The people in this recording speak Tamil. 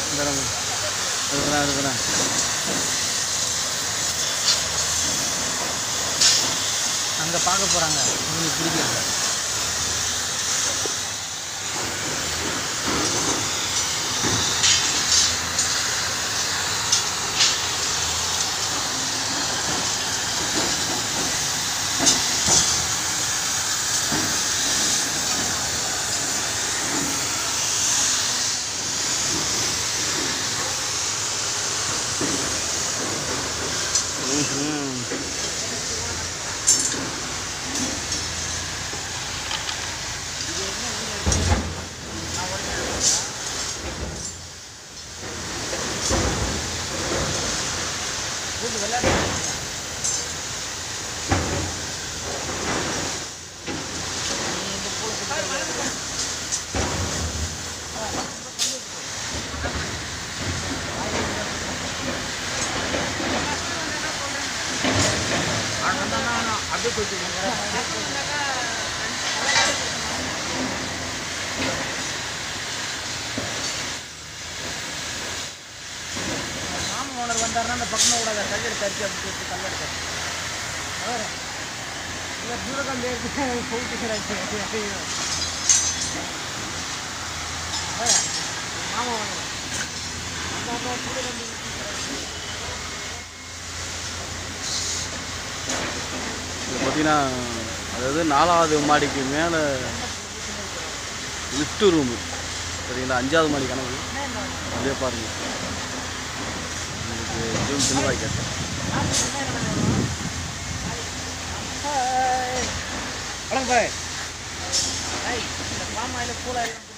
இந்த இடம் எடுக்கிறேன் எடுக்கிறேன் அங்கே பார்க்க போகிறாங்க உங்களுக்கு பிடிக்கல ம்ஹும். அப்படியே போயிட்டு மாமன் ஓனர் வந்தாருன்னா அந்த பக்கம் விடாத கல்லெடுத்து அரிச்சு அப்படி போட்டு கல்லெடுத்து அவர் இவர் தூரக்கம் பேருக்கு போயிட்டு மாமா ஓனர் அந்த கூட வந்து இது பார்த்தீங்கன்னா அதாவது நாலாவது மாடிக்கு மேலே லிஃப்ட் ரூமு சரிங்களா அஞ்சாவது மாடி கணக்கு அப்படியே பாருங்கள் உங்களுக்கு ஜூம் சின்னதாக கேட்டேன் வணக்கம் பாய் இந்த பாமாயில் கூலாக